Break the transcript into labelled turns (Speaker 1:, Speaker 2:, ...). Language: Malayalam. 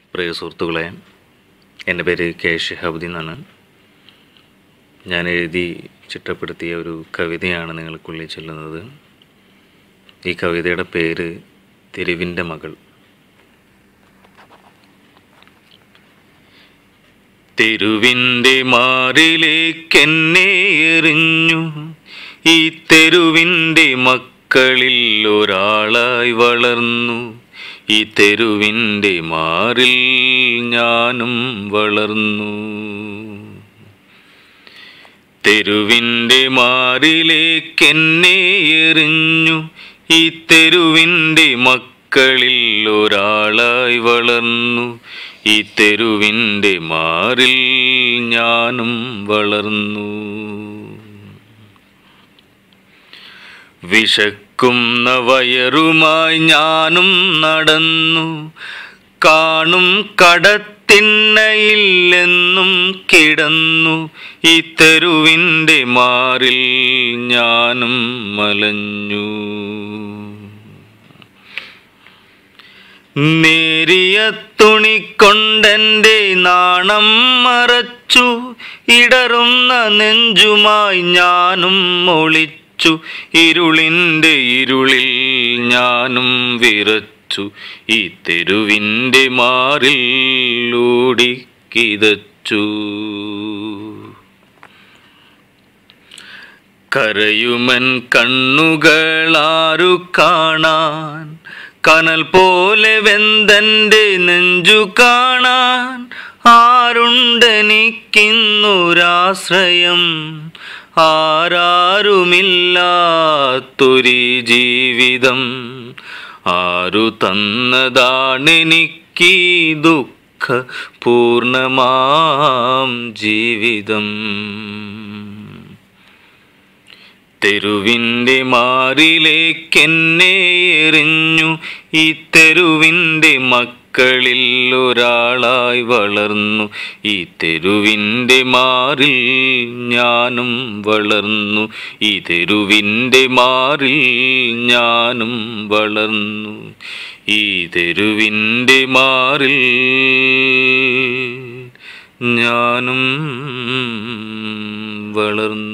Speaker 1: പ്രിയ സുഹൃത്തുക്കളെ എൻ്റെ പേര് കെ ഷിഹാബുദ്ദീൻ എന്നാണ് ഞാൻ എഴുതി ചിട്ടപ്പെടുത്തിയ ഒരു കവിതയാണ് നിങ്ങൾക്കുള്ളിൽ ചെല്ലുന്നത് ഈ കവിതയുടെ പേര് തെരുവിൻ്റെ മകൾ തെരുവിൻ്റെ മാറിലേക്കെന്നെ എറിഞ്ഞു ഈ തെരുവിൻ്റെ മക്കളിൽ ഒരാളായി വളർന്നു ഈ തെരുവിൻ്റെ മാറിൽ ഞാനും വളർന്നു തെരുവിൻ്റെ മാറിലേക്കെന്നെ എറിഞ്ഞു ഈ തെരുവിൻ്റെ മക്കളിൽ ഒരാളായി വളർന്നു ഈ തെരുവിൻ്റെ മാറിൽ ഞാനും വളർന്നു വിശക്കുന്ന വയറുമായി ഞാനും നടന്നു കാണും കടത്തിണ്ണയില്ലെന്നും കിടന്നു ഈ തെരുവിൻ്റെ മാറിൽ ഞാനും മലഞ്ഞു നേരിയ തുണി കൊണ്ടെൻ്റെ നാണം മറച്ചു ഇടറുന്ന നെഞ്ചുമായി ഞാനും ഒളിച്ചു ഇരുളിൻ്റെ ഇരുളിൽ ഞാനും വിറച്ചു ഈ തെരുവിൻ്റെ മാറിൽ ഓടിക്കിതച്ചു കരയുമൻ കണ്ണുകളാരു കാണാൻ കനൽ പോലെ വെന്തൻ്റെ നെഞ്ചു കാണാൻ ആരുണ്ടെനിക്കിന്നൊരാശ്രയം ആരാരുമില്ലാത്തൊരു ജീവിതം ആരു തന്നതാണെനിക്ക് ദുഃഖ പൂർണ്ണമാം ജീവിതം തെരുവിൻ്റെ മാറിലേക്കെന്നെ എറിഞ്ഞു ഈ തെരുവിൻ്റെ മക്കളിൽ ഒരാളായി വളർന്നു ഈ തെരുവിൻ്റെ മാറിൽ ഞാനും വളർന്നു ഈ തെരുവിൻ്റെ മാറിൽ ഞാനും വളർന്നു ഈ തെരുവിൻ്റെ മാറിൽ ഞാനും വളർന്നു